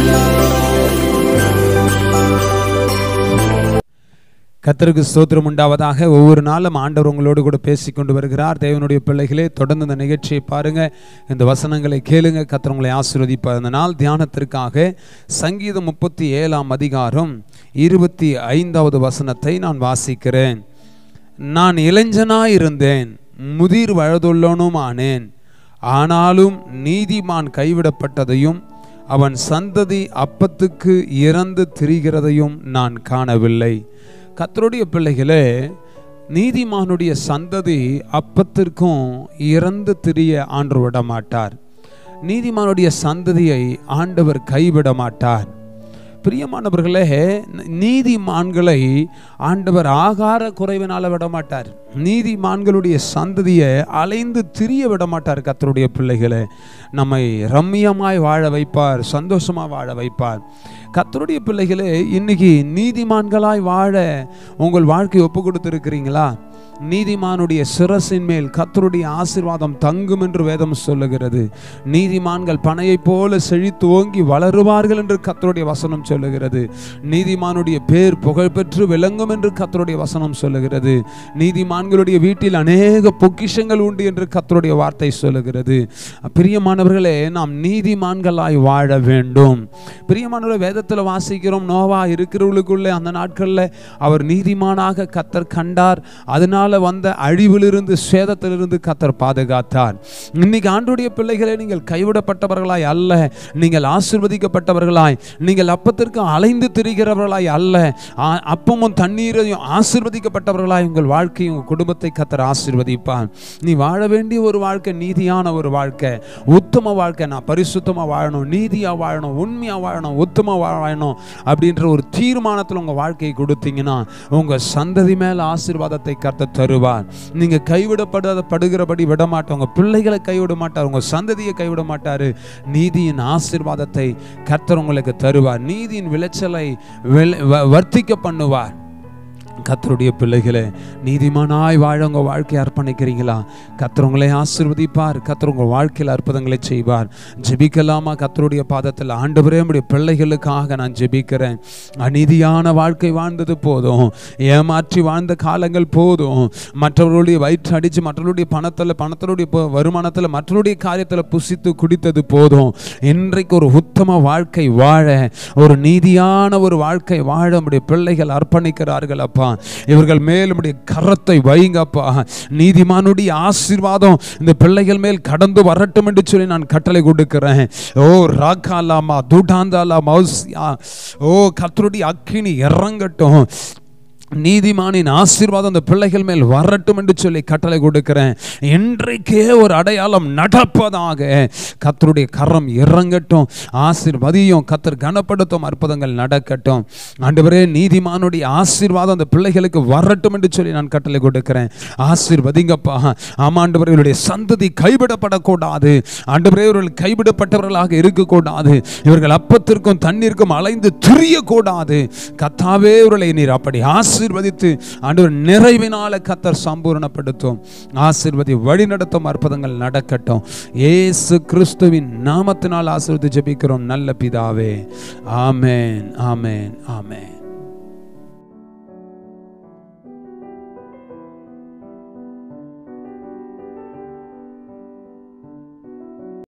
கத்தருக்கு ஸ்தோத்திரம் உண்டாவதாக ஒவ்வொரு நாளும் ஆண்டவர் உங்களோடு கூட பேசி கொண்டு வருகிறார் தேவனுடைய பிள்ளைகளே தொடர்ந்து இந்த நிகழ்ச்சியை பாருங்க இந்த வசனங்களை கேளுங்க கத்தர் உங்களை ஆசீர்வதிப்பார் இந்த நாள் தியானத்திற்காக சங்கீதம் முப்பத்தி ஏழாம் அதிகாரம் இருபத்தி ஐந்தாவது வசனத்தை நான் வாசிக்கிறேன் நான் இளைஞனாய் இருந்தேன் முதிர் வயதுள்ளவனும் ஆனேன் ஆனாலும் நீதிமான் கைவிடப்பட்டதையும் அவன் சந்ததி அப்பத்துக்கு இறந்து திரிகிறதையும் நான் காணவில்லை கத்தருடைய பிள்ளைகளே நீதிமானுடைய சந்ததி அப்பத்திற்கும் இறந்து திரிய ஆண்டு விட மாட்டார் நீதிமானுடைய சந்ததியை ஆண்டவர் கைவிட மாட்டார் பிரியமானவர்களே நீதிமான்களை ஆண்டவர் ஆகார குறைவினால விட மாட்டார் நீதிமான்களுடைய சந்ததியை அலைந்து திரிய விட மாட்டார் கத்தருடைய பிள்ளைகளை நம்மை ரம்மியமாய் வாழ வைப்பார் சந்தோஷமாக வாழ வைப்பார் கத்தருடைய பிள்ளைகளே இன்னைக்கு நீதிமான்களாய் வாழ உங்கள் வாழ்க்கை ஒப்பு கொடுத்துருக்கிறீங்களா நீதிமானுடைய சிரசின் மேல் கத்தருடைய ஆசிர்வாதம் தங்கும் என்று வேதம் சொல்லுகிறது நீதிமான்கள் பனையைப் போல செழித்து ஓங்கி வளருவார்கள் என்று கத்தருடைய வசனம் சொல்லுகிறது நீதிமானுடைய பேர் புகழ்பெற்று விளங்கும் என்று கத்தருடைய வசனம் சொல்லுகிறது நீதிமான்களுடைய வீட்டில் அநேக பொக்கிஷங்கள் உண்டு என்று கத்தருடைய வார்த்தை சொல்லுகிறது பிரியமானவர்களே நாம் நீதிமான்களாய் வாழ வேண்டும் பிரியமானவர்கள் வேதத்தில் வாசிக்கிறோம் நோவா இருக்கிறவர்களுக்குள்ளே அந்த நாட்களில் அவர் நீதிமானாக கத்தர் கண்டார் அதனால வந்த அழிவிலிருந்து சேதத்திலிருந்து கத்தர் பாதுகாத்தார் இன்னைக்கு ஆண்டுடைய பிள்ளைகளே நீங்கள் கைவிடப்பட்டவர்களாய் அல்ல நீங்கள் ஆசிர்வதிக்கப்பட்டவர்களாய் நீங்கள் அப்பத்திற்கு அலைந்து திரிகிறவர்களாய் அல்ல ஆ- அப்பமும் தண்ணீரையும் ஆசிர்வதிக்கப்பட்டவர்களாய் உங்கள் வாழ்க்கையும் உங்கள் குடும்பத்தை கத்தர் ஆசிர்வதிப்பார் நீ வாழ வேண்டிய ஒரு வாழ்க்கை நீதியான ஒரு வாழ்க்கை உத்தம வாழ்க்கை நான் பரிசுத்தமா வாழணும் நீதியா வாழணும் உண்மையா வாழணும் உத்தம வாழணும் அப்படின்ற ஒரு தீர்மானத்தில் உங்க வாழ்க்கையை கொடுத்தீங்கன்னா உங்க சந்ததி மேல ஆசீர்வாதத்தை கர்த்தர் தருவார் நீங்க கைவிடப்படாத படுகிறபடி விட மாட்டோம் உங்க பிள்ளைகளை கைவிட மாட்டார் உங்க சந்ததியை கைவிட மாட்டாரு நீதியின் ஆசீர்வாதத்தை கர்த்தர் உங்களுக்கு தருவார் நீதியின் விளைச்சலை விளை- வ- வர்த்திக்க பண்ணுவார் கத்தருடைய பிள்ளைகளே நீதிமானாய் வாழ உங்க வாழ்க்கையை அர்ப்பணிக்கிறீங்களா கத்தர் உங்களை ஆசீர்வதிப்பார் கத்தர் உங்கள் வாழ்க்கையில் அற்புதங்களை செய்வார் ஜெபிக்கலாமா கத்தருடைய பாதத்தில் ஆண்டவரே நம்முடைய பிள்ளைகளுக்காக நான் ஜெபிக்கிறேன் அநீதியான வாழ்க்கை வாழ்ந்தது போதும் ஏமாற்றி வாழ்ந்த காலங்கள் போதும் மற்றவர்களுடைய வயிற்று அடித்து மற்றவர்களுடைய பணத்தில் பணத்தினுடைய ப- வருமானத்தில் மற்றவருடைய காரியத்தில் புசித்து குடித்தது போதும் இன்றைக்கு ஒரு உத்தம வாழ்க்கை வாழ ஒரு நீதியான ஒரு வாழ்க்கை வாழ நம்முடைய பிள்ளைகள் அர்ப்பணிக்கிறார்கள் அப்பா இவர்கள் மேல் நம்முடைய கரத்தை வைங்கப்பா நீதிமானுடைய ஆசீர்வாதம் இந்த பிள்ளைகள் மேல் கடந்து வரட்டும் என்று சொல்லி நான் கட்டளை கொடுக்கிறேன் ஓ ராக்காலாமா துடாந்தாலா மௌசியா ஓ கத்தருடைய அக்கினி இறங்கட்டும் நீதிமானின் ஆசீர்வாதம் அந்த பிள்ளைகள் மேல் வரட்டும் என்று சொல்லி கட்டளை கொடுக்கிறேன் இன்றைக்கே ஒரு அடையாளம் நடப்பதாக கத்தருடைய கரம் இறங்கட்டும் ஆசீர்வதியும் கத்தர் கனப்படுத்தும் அற்புதங்கள் நடக்கட்டும் ஆண்டவரே நீதிமானுடைய ஆசீர்வாதம் அந்த பிள்ளைகளுக்கு வரட்டும் என்று சொல்லி நான் கட்டளை கொடுக்கிறேன் ஆசீர்வதிங்கப்பா ஆமாண்டவர்களுடைய சந்ததி கைவிடப்படக்கூடாது ஆண்டவரே இவர்கள் கைவிடப்பட்டவர்களாக இருக்கக்கூடாது இவர்கள் அப்பத்திற்கும் தண்ணீருக்கும் அலைந்து திரியக்கூடாது கத்தாவே இவர்களை நீர் அப்படி ஆசீர்வதித்து ஆண்டவர் நிறைவினால கத்தர் சம்பூரணப்படுத்தும் ஆசீர்வதி வழிநடத்தும் அற்புதங்கள் நடக்கட்டும் ஏசு கிறிஸ்துவின் நாமத்தினால் ஆசீர்வதி ஜெபிக்கிறோம் நல்ல பிதாவே ஆமென் ஆமென் ஆமென்